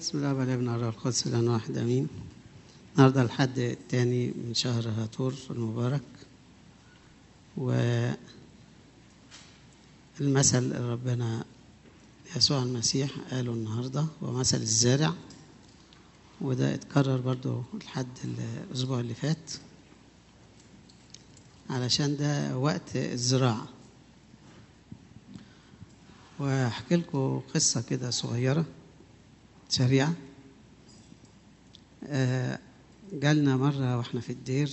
بسم الله والابن الروح القدس الان واحد امين النهارده الحد الثاني من شهر هاتور المبارك والمثل اللي ربنا يسوع المسيح قاله النهارده هو مثل الزارع وده اتكرر برضو لحد الاسبوع اللي فات علشان ده وقت الزراعه واحكي لكم قصه كده صغيره سريعه آه، جالنا مره واحنا في الدير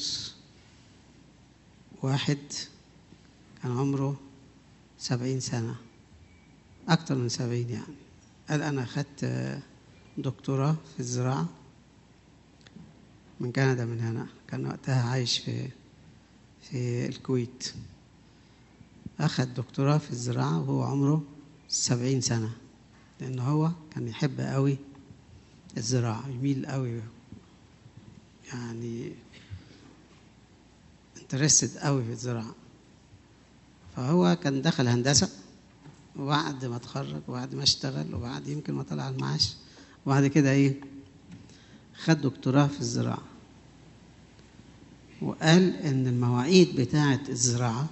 واحد كان عمره سبعين سنه اكتر من سبعين يعني قال انا اخدت آه، دكتوراه في الزراعه من كندا من هنا كان وقتها عايش في في الكويت أخذ دكتوراه في الزراعة وهو عمره سبعين سنة لأن هو كان يحب قوي الزراعة يميل قوي يعني انترستد قوي في الزراعة فهو كان دخل هندسة وبعد ما اتخرج وبعد ما اشتغل وبعد يمكن ما طلع المعاش وبعد كده ايه خد دكتوراه في الزراعة وقال ان المواعيد بتاعة الزراعة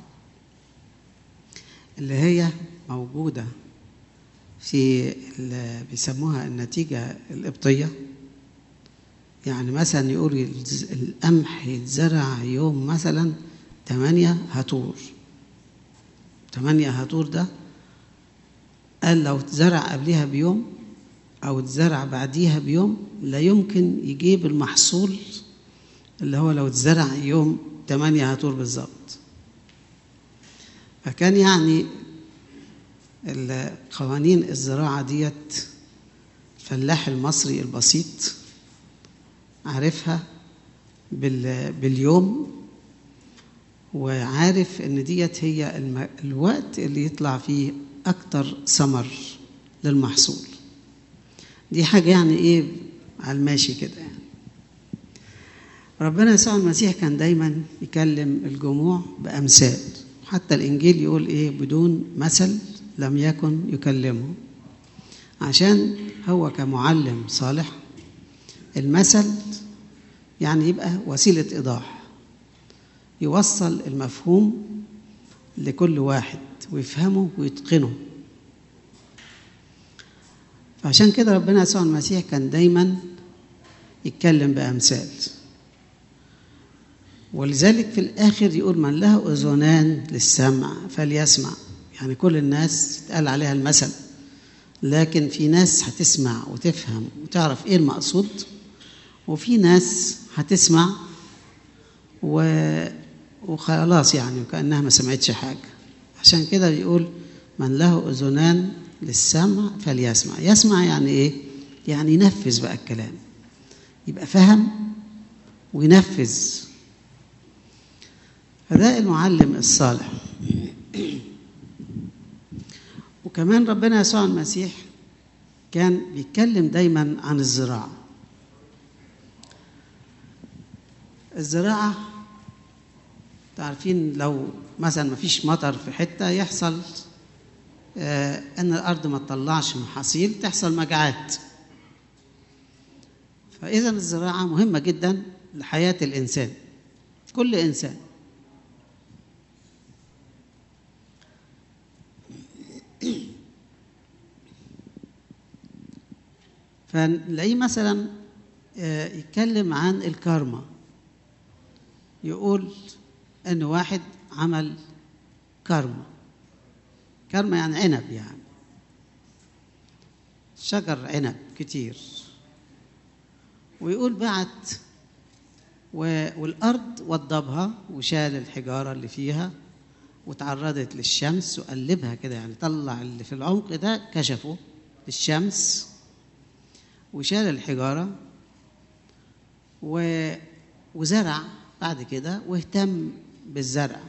اللي هي موجودة في اللي بيسموها النتيجة القبطية يعني مثلا يقول الز- القمح يتزرع يوم مثلا 8 هاتور 8 هاتور ده قال لو اتزرع قبلها بيوم أو اتزرع بعديها بيوم لا يمكن يجيب المحصول اللي هو لو اتزرع يوم 8 هاتور بالظبط فكان يعني ال- قوانين الزراعة ديت الفلاح المصري البسيط عارفها بال- باليوم وعارف ان ديت هي الم- الوقت اللي يطلع فيه اكتر ثمر للمحصول دي حاجة يعني ايه على الماشي كده يعني ربنا يسوع المسيح كان دايما يكلم الجموع بأمثال حتى الإنجيل يقول إيه بدون مثل لم يكن يكلمه عشان هو كمعلم صالح المثل يعني يبقى وسيلة إيضاح يوصل المفهوم لكل واحد ويفهمه ويتقنه فعشان كده ربنا يسوع المسيح كان دايما يتكلم بأمثال ولذلك في الآخر يقول من له أذنان للسمع فليسمع يعني كل الناس تقال عليها المثل لكن في ناس هتسمع وتفهم وتعرف إيه المقصود وفي ناس هتسمع و... وخلاص يعني وكأنها ما سمعتش حاجة عشان كده بيقول من له أذنان للسمع فليسمع يسمع يعني إيه؟ يعني ينفذ بقى الكلام يبقى فهم وينفذ فده المعلم الصالح وكمان ربنا يسوع المسيح كان بيتكلم دايما عن الزراعة الزراعة تعرفين لو مثلا ما فيش مطر في حتة يحصل آه ان الارض ما تطلعش محاصيل تحصل مجاعات فاذا الزراعة مهمة جدا لحياة الانسان كل انسان فنلاقيه مثلا آه، يتكلم عن الكارما يقول ان واحد عمل كارما كارما يعني عنب يعني شجر عنب كتير ويقول بعت و- والارض وضبها وشال الحجاره اللي فيها وتعرضت للشمس وقلبها كده يعني طلع اللي في العمق ده كشفه للشمس وشال الحجاره و... وزرع بعد كده واهتم بالزرع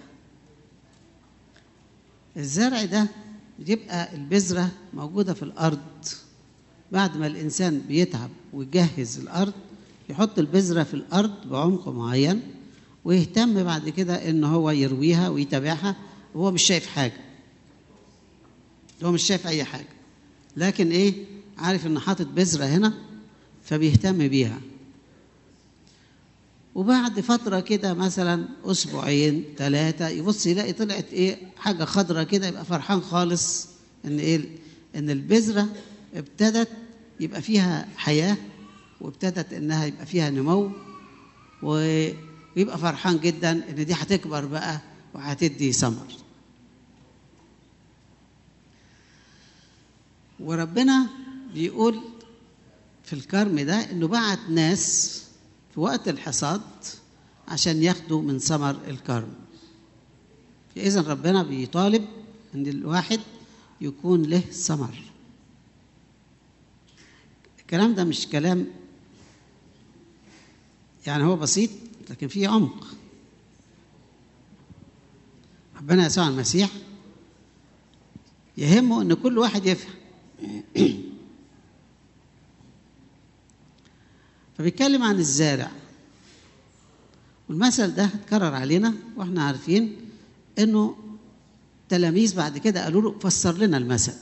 الزرع ده يبقى البذرة موجودة في الأرض بعد ما الإنسان بيتعب ويجهز الأرض يحط البذرة في الأرض بعمق معين ويهتم بعد كده إن هو يرويها ويتابعها وهو مش شايف حاجة هو مش شايف أي حاجة لكن إيه عارف إن حاطط بذرة هنا فبيهتم بيها وبعد فترة كده مثلا أسبوعين ثلاثة يبص يلاقي طلعت إيه حاجة خضرة كده يبقى فرحان خالص إن إيه إن البذرة ابتدت يبقى فيها حياة وابتدت إنها يبقى فيها نمو ويبقى فرحان جدا إن دي هتكبر بقى وهتدي ثمر وربنا بيقول في الكرم ده إنه بعت ناس في وقت الحصاد عشان ياخدوا من ثمر الكرم إذا ربنا بيطالب ان الواحد يكون له ثمر الكلام ده مش كلام يعني هو بسيط لكن فيه عمق ربنا يسوع المسيح يهمه ان كل واحد يفهم فبيتكلم عن الزارع والمثل ده اتكرر علينا واحنا عارفين انه تلاميذ بعد كده قالوا له فسر لنا المثل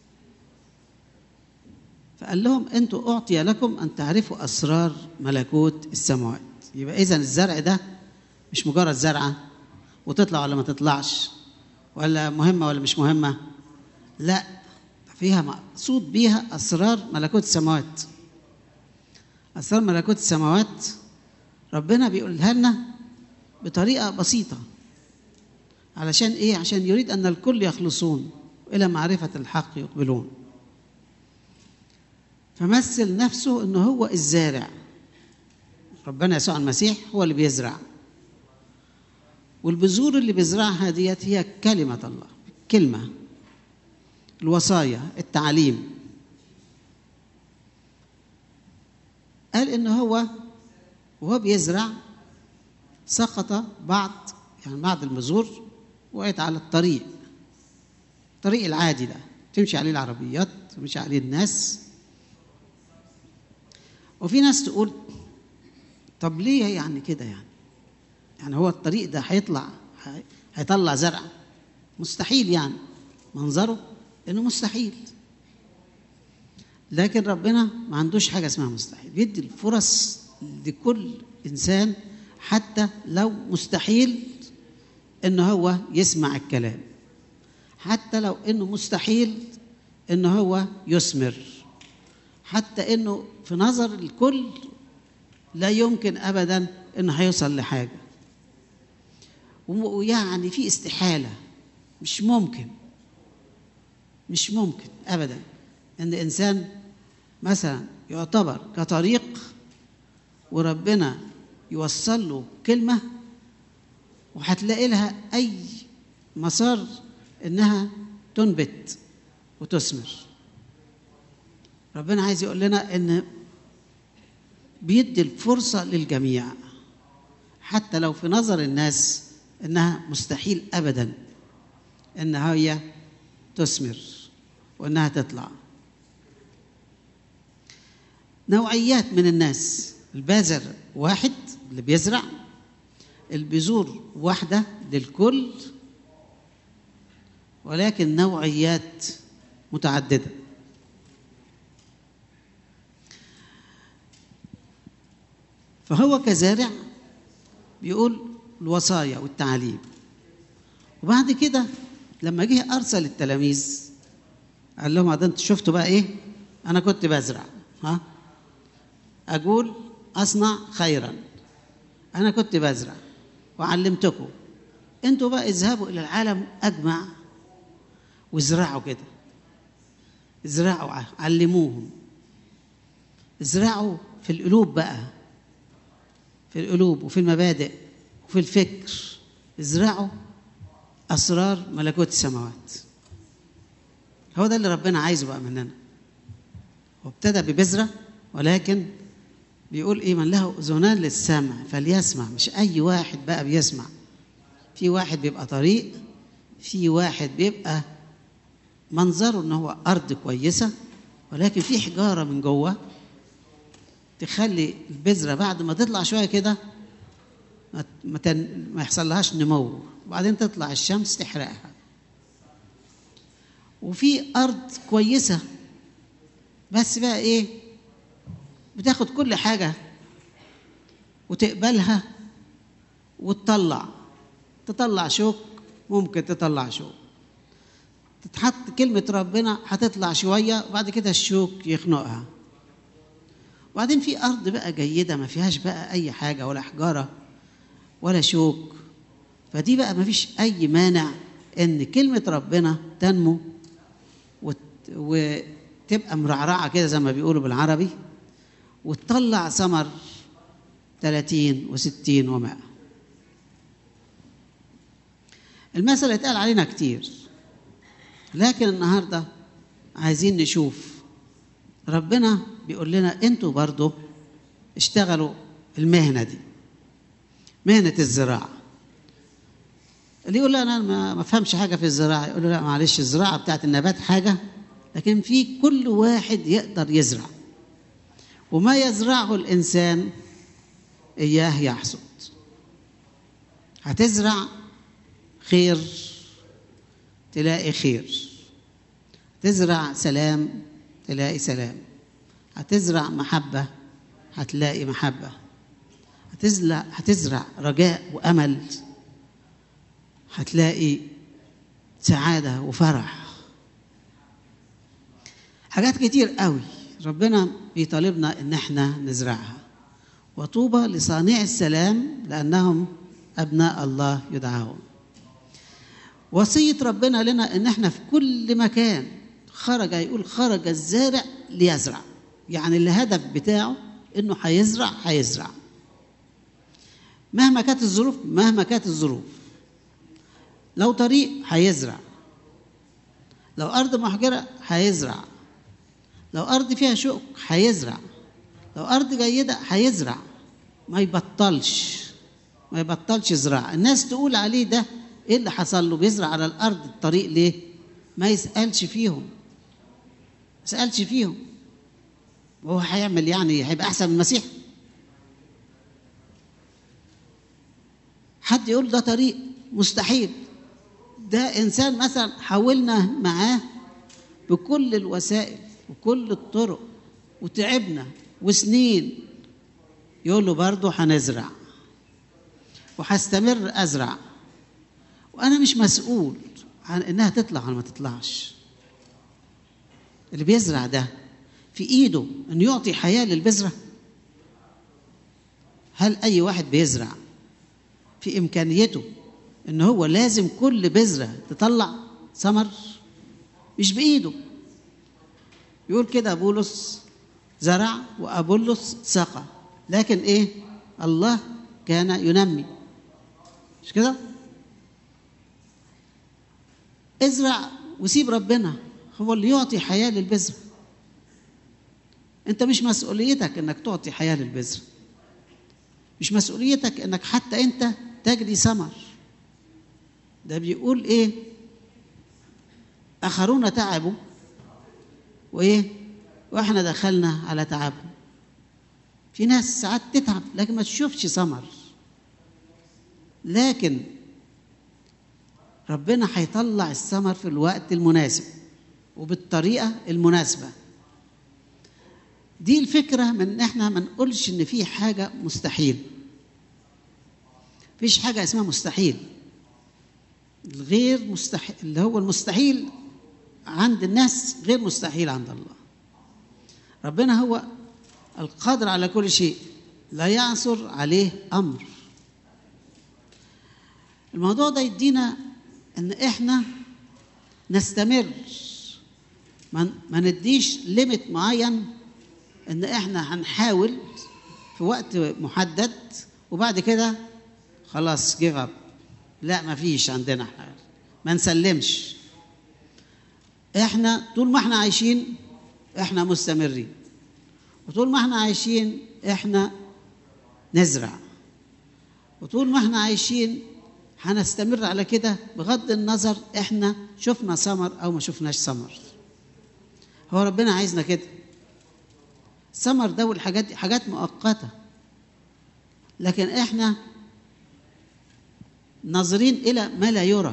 فقال لهم انتوا اعطي لكم ان تعرفوا اسرار ملكوت السماوات يبقى اذا الزرع ده مش مجرد زرعه وتطلع ولا ما تطلعش ولا مهمه ولا مش مهمه لا فيها مقصود بيها اسرار ملكوت السماوات اسرار ملكوت السماوات ربنا بيقولها لنا بطريقه بسيطه علشان ايه عشان يريد ان الكل يخلصون الى معرفه الحق يقبلون فمثل نفسه انه هو الزارع ربنا يسوع المسيح هو اللي بيزرع والبذور اللي بيزرعها ديت هي كلمه الله كلمه الوصايا التعليم قال ان هو وهو بيزرع سقط بعض يعني بعض البذور وقعت على الطريق الطريق العادي ده تمشي عليه العربيات تمشي عليه الناس وفي ناس تقول طب ليه يعني كده يعني يعني هو الطريق ده هيطلع هيطلع زرع مستحيل يعني منظره انه مستحيل لكن ربنا ما عندوش حاجه اسمها مستحيل بيدي الفرص لكل انسان حتى لو مستحيل ان هو يسمع الكلام حتى لو انه مستحيل ان هو يثمر حتى انه في نظر الكل لا يمكن ابدا انه هيوصل لحاجه ويعني في استحاله مش ممكن مش ممكن ابدا ان انسان مثلا يعتبر كطريق وربنا يوصل له كلمه وهتلاقي لها اي مسار انها تنبت وتثمر ربنا عايز يقول لنا ان بيدي الفرصه للجميع حتى لو في نظر الناس انها مستحيل ابدا ان هي تثمر وانها تطلع نوعيات من الناس البازر واحد اللي بيزرع البذور واحدة للكل ولكن نوعيات متعددة فهو كزارع بيقول الوصايا والتعاليم وبعد كده لما جه ارسل التلاميذ قال لهم ده انتوا شفتوا بقى ايه انا كنت بزرع ها اقول اصنع خيرا انا كنت بزرع وعلمتكم انتوا بقى اذهبوا الى العالم اجمع وازرعوا كده ازرعوا علموهم ازرعوا في القلوب بقى في القلوب وفي المبادئ وفي الفكر ازرعوا اسرار ملكوت السماوات هو ده اللي ربنا عايزه بقى مننا وابتدى ببذره ولكن بيقول ايه من له اذنان للسمع فليسمع مش اي واحد بقى بيسمع في واحد بيبقى طريق في واحد بيبقى منظره ان هو ارض كويسه ولكن في حجاره من جوه تخلي البذره بعد ما تطلع شويه كده ما ما يحصلهاش نمو وبعدين تطلع الشمس تحرقها وفي ارض كويسه بس بقى ايه بتاخد كل حاجة وتقبلها وتطلع تطلع شوك ممكن تطلع شوك تتحط كلمة ربنا هتطلع شوية وبعد كده الشوك يخنقها وبعدين في أرض بقى جيدة ما فيهاش بقى أي حاجة ولا حجارة ولا شوك فدي بقى ما فيش أي مانع إن كلمة ربنا تنمو وت... وتبقى مرعرعة كده زي ما بيقولوا بالعربي وتطلع ثمر 30 و60 و100 المثل اتقال علينا كتير لكن النهارده عايزين نشوف ربنا بيقول لنا انتوا برضو اشتغلوا المهنه دي مهنه الزراعه اللي يقول لا انا ما افهمش حاجه في الزراعه يقول له لا معلش الزراعه بتاعت النبات حاجه لكن في كل واحد يقدر يزرع وما يزرعه الانسان اياه يحصد هتزرع خير تلاقي خير تزرع سلام تلاقي سلام هتزرع محبة هتلاقي محبة هتزرع هتزرع رجاء وأمل هتلاقي سعادة وفرح حاجات كتير قوي ربنا بيطالبنا ان احنا نزرعها وطوبى لصانع السلام لانهم ابناء الله يدعون وصية ربنا لنا ان احنا في كل مكان خرج يقول خرج الزارع ليزرع يعني الهدف بتاعه انه هيزرع هيزرع مهما كانت الظروف مهما كانت الظروف لو طريق هيزرع لو ارض محجره هيزرع لو ارض فيها شوك هيزرع لو ارض جيده هيزرع ما يبطلش ما يبطلش زراعه الناس تقول عليه ده ايه اللي حصل له بيزرع على الارض الطريق ليه ما يسالش فيهم ما يسالش فيهم وهو هيعمل يعني هيبقى احسن من المسيح حد يقول ده طريق مستحيل ده انسان مثلا حاولنا معاه بكل الوسائل وكل الطرق وتعبنا وسنين يقول له برضه هنزرع وهستمر ازرع وانا مش مسؤول عن انها تطلع ولا ما تطلعش اللي بيزرع ده في ايده انه يعطي حياه للبذره هل اي واحد بيزرع في امكانيته ان هو لازم كل بذره تطلع ثمر مش بايده يقول كده بولس زرع وابولس سقى لكن ايه الله كان ينمي مش كده ازرع وسيب ربنا هو اللي يعطي حياه للبذره انت مش مسؤوليتك انك تعطي حياه للبذره مش مسؤوليتك انك حتى انت تجري ثمر ده بيقول ايه اخرون تعبوا وايه واحنا دخلنا على تعبهم في ناس ساعات تتعب لكن ما تشوفش ثمر لكن ربنا هيطلع الثمر في الوقت المناسب وبالطريقه المناسبه دي الفكره من ان احنا ما نقولش ان في حاجه مستحيل مفيش حاجه اسمها مستحيل الغير مستحيل اللي هو المستحيل عند الناس غير مستحيل عند الله ربنا هو القادر على كل شيء لا يعثر عليه امر الموضوع ده يدينا ان احنا نستمر ما نديش ليميت معين ان احنا هنحاول في وقت محدد وبعد كده خلاص جيف اب لا ما فيش عندنا حاجة. ما نسلمش احنا طول ما احنا عايشين احنا مستمرين وطول ما احنا عايشين احنا نزرع وطول ما احنا عايشين هنستمر على كده بغض النظر احنا شفنا ثمر او ما شفناش ثمر هو ربنا عايزنا كده الثمر ده والحاجات دي حاجات مؤقته لكن احنا ناظرين الى ما لا يرى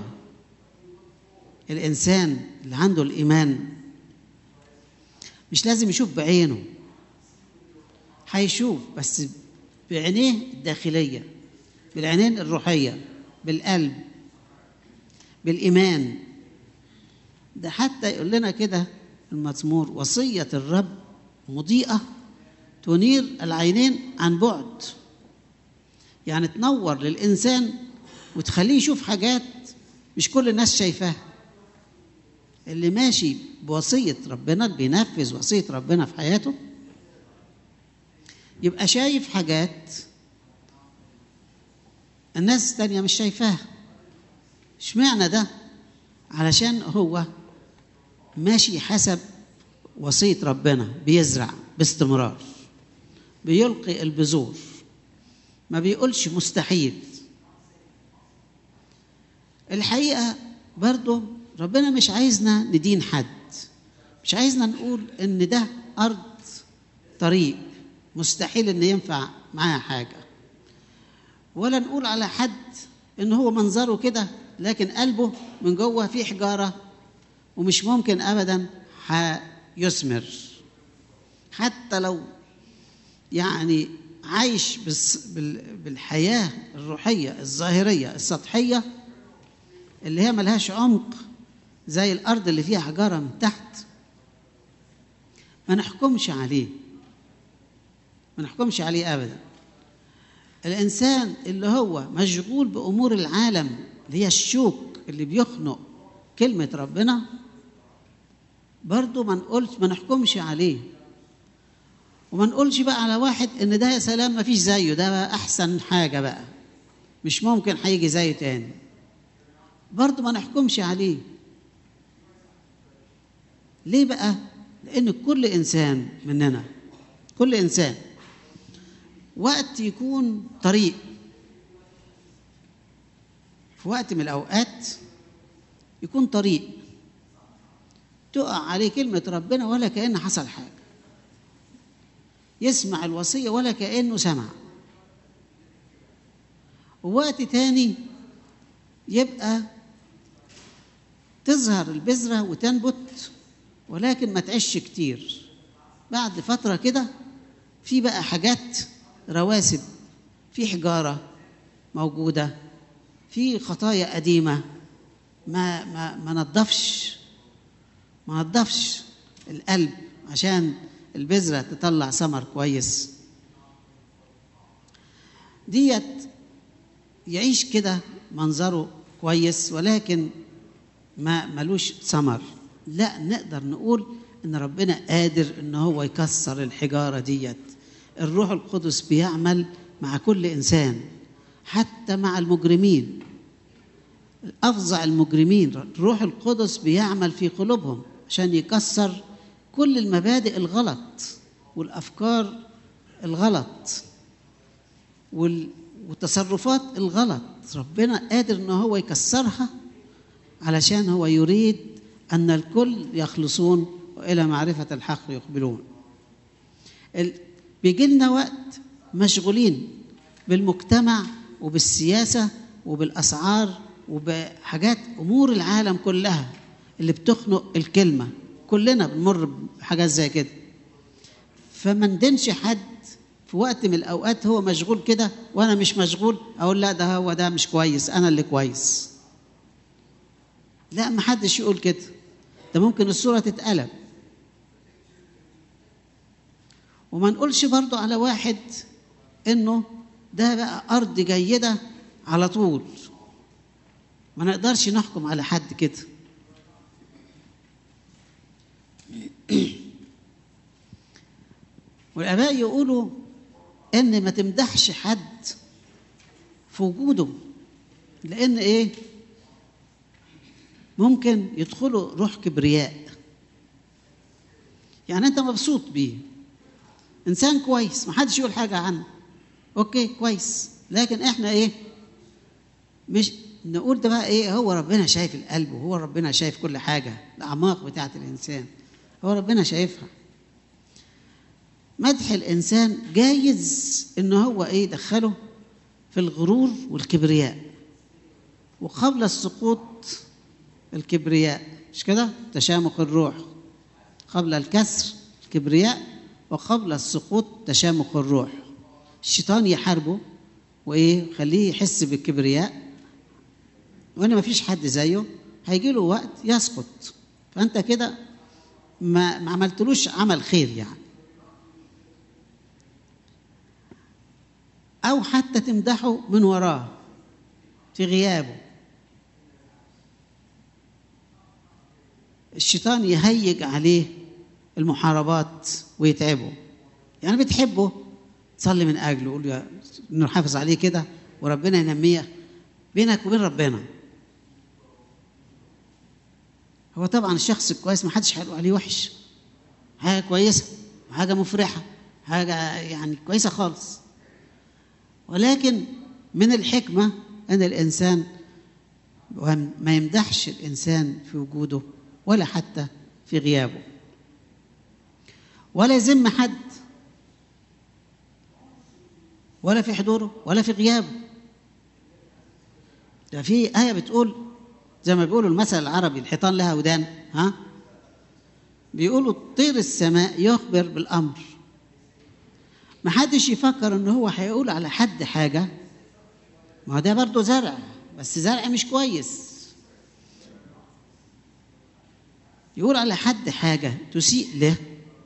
الانسان اللي عنده الايمان مش لازم يشوف بعينه هيشوف بس بعينيه الداخليه بالعينين الروحيه بالقلب بالايمان ده حتى يقول لنا كده المزمور وصيه الرب مضيئه تنير العينين عن بعد يعني تنور للانسان وتخليه يشوف حاجات مش كل الناس شايفاها اللي ماشي بوصيه ربنا اللي بينفذ وصيه ربنا في حياته يبقى شايف حاجات الناس التانية مش شايفاها اشمعنى ده علشان هو ماشي حسب وصية ربنا بيزرع باستمرار بيلقي البذور ما بيقولش مستحيل الحقيقة برضو ربنا مش عايزنا ندين حد مش عايزنا نقول ان ده ارض طريق مستحيل ان ينفع معاه حاجة ولا نقول على حد ان هو منظره كده لكن قلبه من جوه فيه حجارة ومش ممكن ابدا هيثمر حتى لو يعني عايش بالحياة الروحية الظاهرية السطحية اللي هي ملهاش عمق زي الأرض اللي فيها حجارة من تحت ما نحكمش عليه ما نحكمش عليه أبدا الإنسان اللي هو مشغول بأمور العالم اللي هي الشوك اللي بيخنق كلمة ربنا برضه ما نقولش ما نحكمش عليه وما نقولش بقى على واحد ان ده يا سلام ما فيش زيه ده بقى احسن حاجه بقى مش ممكن هيجي زيه تاني برضه ما نحكمش عليه ليه بقى لان كل انسان مننا كل انسان وقت يكون طريق في وقت من الاوقات يكون طريق تقع عليه كلمه ربنا ولا كان حصل حاجه يسمع الوصية ولا كأنه سمع ووقت تاني يبقى تظهر البذرة وتنبت ولكن ما تعيش كتير بعد فترة كده في بقى حاجات رواسب في حجارة موجودة في خطايا قديمة ما ما ما نضفش ما نضفش القلب عشان البذرة تطلع ثمر كويس ديت يعيش كده منظره كويس ولكن ما ملوش ثمر لا نقدر نقول ان ربنا قادر ان هو يكسر الحجاره ديت الروح القدس بيعمل مع كل انسان حتى مع المجرمين افظع المجرمين الروح القدس بيعمل في قلوبهم عشان يكسر كل المبادئ الغلط والافكار الغلط والتصرفات الغلط ربنا قادر ان هو يكسرها علشان هو يريد ان الكل يخلصون والى معرفه الحق يقبلون بيجي لنا وقت مشغولين بالمجتمع وبالسياسه وبالاسعار وبحاجات امور العالم كلها اللي بتخنق الكلمه كلنا بنمر بحاجات زي كده فما ندينش حد في وقت من الاوقات هو مشغول كده وانا مش مشغول اقول لا ده هو ده مش كويس انا اللي كويس لا ما حدش يقول كده ده ممكن الصوره تتقلب وما نقولش برضو على واحد انه ده بقى ارض جيده على طول ما نقدرش نحكم على حد كده والآباء يقولوا إن ما تمدحش حد في وجوده لأن إيه؟ ممكن يدخلوا روح كبرياء يعني أنت مبسوط بيه إنسان كويس ما حدش يقول حاجة عنه أوكي كويس لكن إحنا إيه؟ مش نقول ده بقى إيه هو ربنا شايف القلب وهو ربنا شايف كل حاجة الأعماق بتاعة الإنسان هو ربنا شايفها مدح الانسان جايز ان هو ايه دخله في الغرور والكبرياء وقبل السقوط الكبرياء مش كده تشامخ الروح قبل الكسر الكبرياء وقبل السقوط تشامخ الروح الشيطان يحاربه وايه خليه يحس بالكبرياء وان ما فيش حد زيه هيجي له وقت يسقط فانت كده ما, ما عملتلوش عمل خير يعني او حتى تمدحه من وراه في غيابه الشيطان يهيج عليه المحاربات ويتعبه يعني بتحبه تصلي من اجله قول له انه حافظ عليه كده وربنا ينميه بينك وبين ربنا هو طبعا الشخص الكويس ما حدش هيقول عليه وحش حاجه كويسه حاجه مفرحه حاجه يعني كويسه خالص ولكن من الحكمه ان الانسان ما يمدحش الانسان في وجوده ولا حتى في غيابه ولا يذم حد ولا في حضوره ولا في غيابه ده في آية بتقول زي ما بيقولوا المثل العربي الحيطان لها ودان ها بيقولوا طير السماء يخبر بالأمر ما حدش يفكر ان هو هيقول على حد حاجة ما هو ده برضه زرع بس زرع مش كويس يقول على حد حاجة تسيء له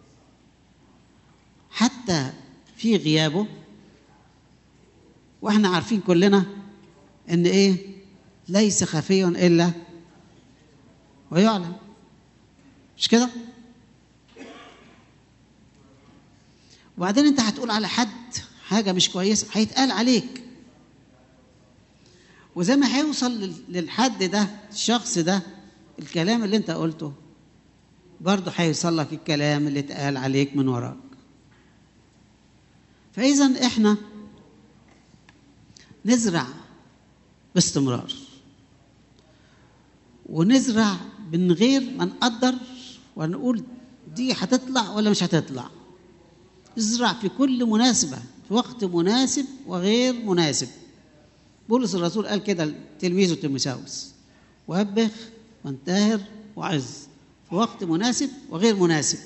حتى في غيابه واحنا عارفين كلنا ان ايه ليس خفي الا ويعلم مش كده وبعدين انت هتقول على حد حاجه مش كويسه هيتقال عليك وزي ما هيوصل للحد ده الشخص ده الكلام اللي انت قلته برضه هيوصل لك الكلام اللي اتقال عليك من وراك فاذا احنا نزرع باستمرار ونزرع من غير ما نقدر ونقول دي هتطلع ولا مش هتطلع ازرع في كل مناسبة في وقت مناسب وغير مناسب بولس الرسول قال كده لتلميذه تيموثاوس وبخ وانتهر وعظ في وقت مناسب وغير مناسب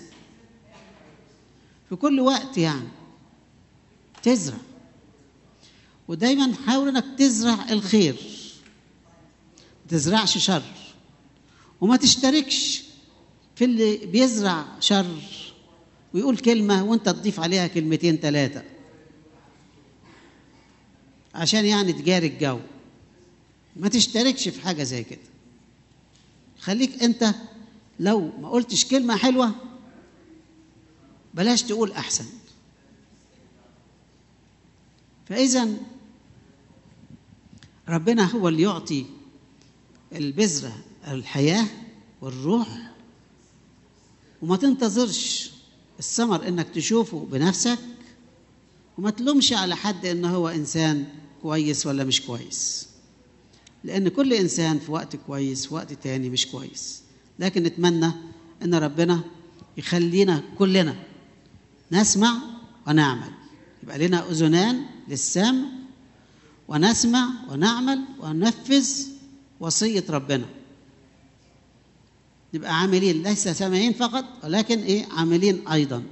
في كل وقت يعني تزرع ودايما حاول انك تزرع الخير ما تزرعش شر وما تشتركش في اللي بيزرع شر ويقول كلمة وانت تضيف عليها كلمتين ثلاثة عشان يعني تجاري الجو ما تشتركش في حاجة زي كده خليك انت لو ما قلتش كلمة حلوة بلاش تقول أحسن فإذا ربنا هو اللي يعطي البذرة الحياة والروح وما تنتظرش الثمر انك تشوفه بنفسك وما تلومش على حد انه هو انسان كويس ولا مش كويس لان كل انسان في وقت كويس في وقت تاني مش كويس لكن نتمنى ان ربنا يخلينا كلنا نسمع ونعمل يبقى لنا اذنان للسمع ونسمع ونعمل وننفذ وصيه ربنا نبقى عاملين ليس سامعين فقط ولكن ايه عاملين ايضا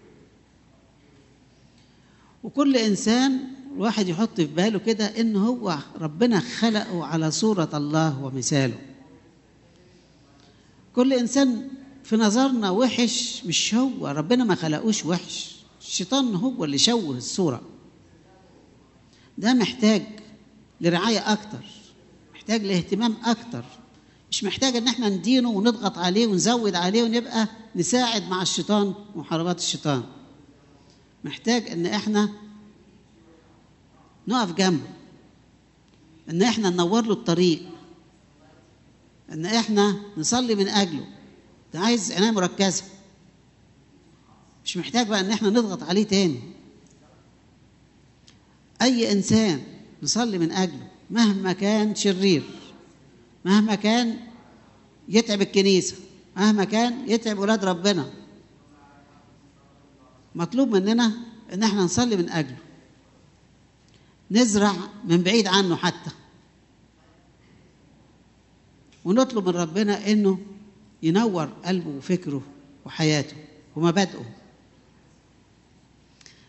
وكل انسان الواحد يحط في باله كده ان هو ربنا خلقه على صوره الله ومثاله كل انسان في نظرنا وحش مش هو ربنا ما خلقوش وحش الشيطان هو اللي شوه الصوره ده محتاج لرعايه اكتر محتاج لاهتمام اكتر مش محتاج ان احنا ندينه ونضغط عليه ونزود عليه ونبقى نساعد مع الشيطان ومحاربات الشيطان محتاج ان احنا نقف جنبه ان احنا ننور له الطريق ان احنا نصلي من اجله ده عايز عنايه مركزه مش محتاج بقى ان احنا نضغط عليه تاني اي انسان نصلي من اجله مهما كان شرير مهما كان يتعب الكنيسه مهما كان يتعب ولاد ربنا مطلوب مننا ان احنا نصلي من اجله نزرع من بعيد عنه حتى ونطلب من ربنا انه ينور قلبه وفكره وحياته ومبادئه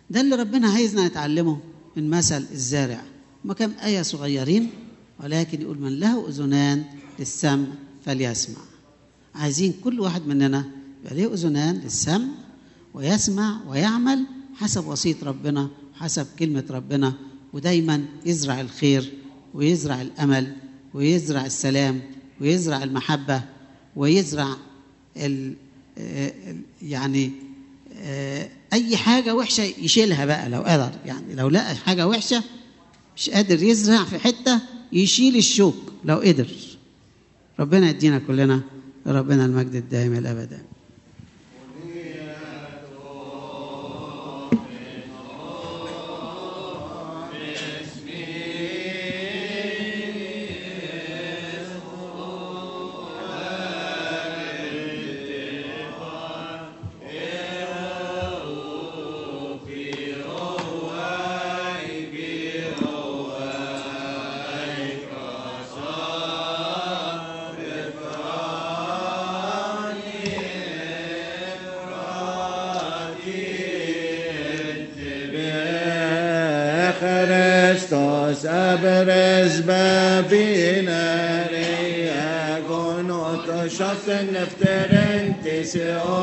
ده اللي ربنا عايزنا نتعلمه من مثل الزارع هما كام آية صغيرين ولكن يقول من له أذنان للسمع فليسمع عايزين كل واحد مننا يبقى له أذنان للسمع ويسمع ويعمل حسب وصية ربنا وحسب كلمة ربنا ودايما يزرع الخير ويزرع الأمل ويزرع السلام ويزرع المحبة ويزرع ال يعني أي حاجة وحشة يشيلها بقى لو قدر يعني لو لقى حاجة وحشة مش قادر يزرع في حتة يشيل الشوك لو قدر ربنا يدينا كلنا ربنا المجد الدائم الأبد Χριστός ابرز بابينا رياغون وتشفن نفترن تسعو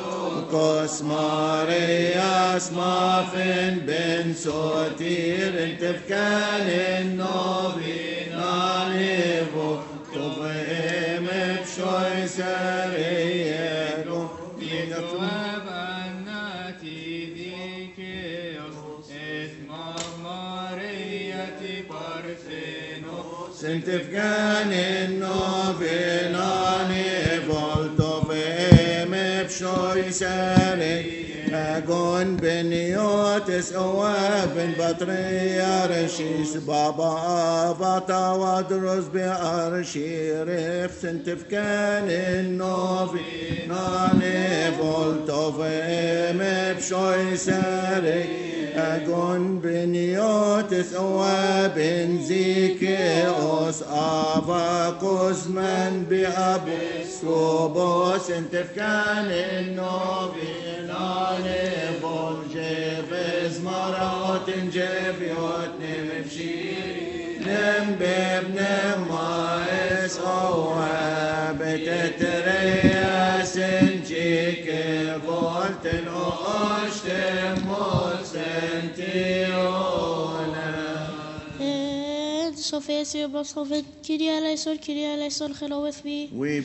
كوسمارياس مافن بن سوتير انتفكان النوبي نانيبو تبهم بشوي سريالو Joab annati dikeos et mamariati partheno سنتفكان النوبيناني فولتو فهم بشوي ساري أقون بنيوتس أواب بطريا رشيس بابا أبطا ودرس بأرشي رف سنتفكان النوبيناني فولتو فهم بشوي ساري أقون بنيوتس أواب زيكيوس أفاكوس من بأبو سوبوس انتفكان النوبي ناني بول جيفز مرات جيفيوت نمفشيري نم بابن مايس أواب تترياس جيك فولتن أشتم سنتيونا And Sophia Sibra Sophet, Kyrie eleison, Kyrie eleison, hello with me. We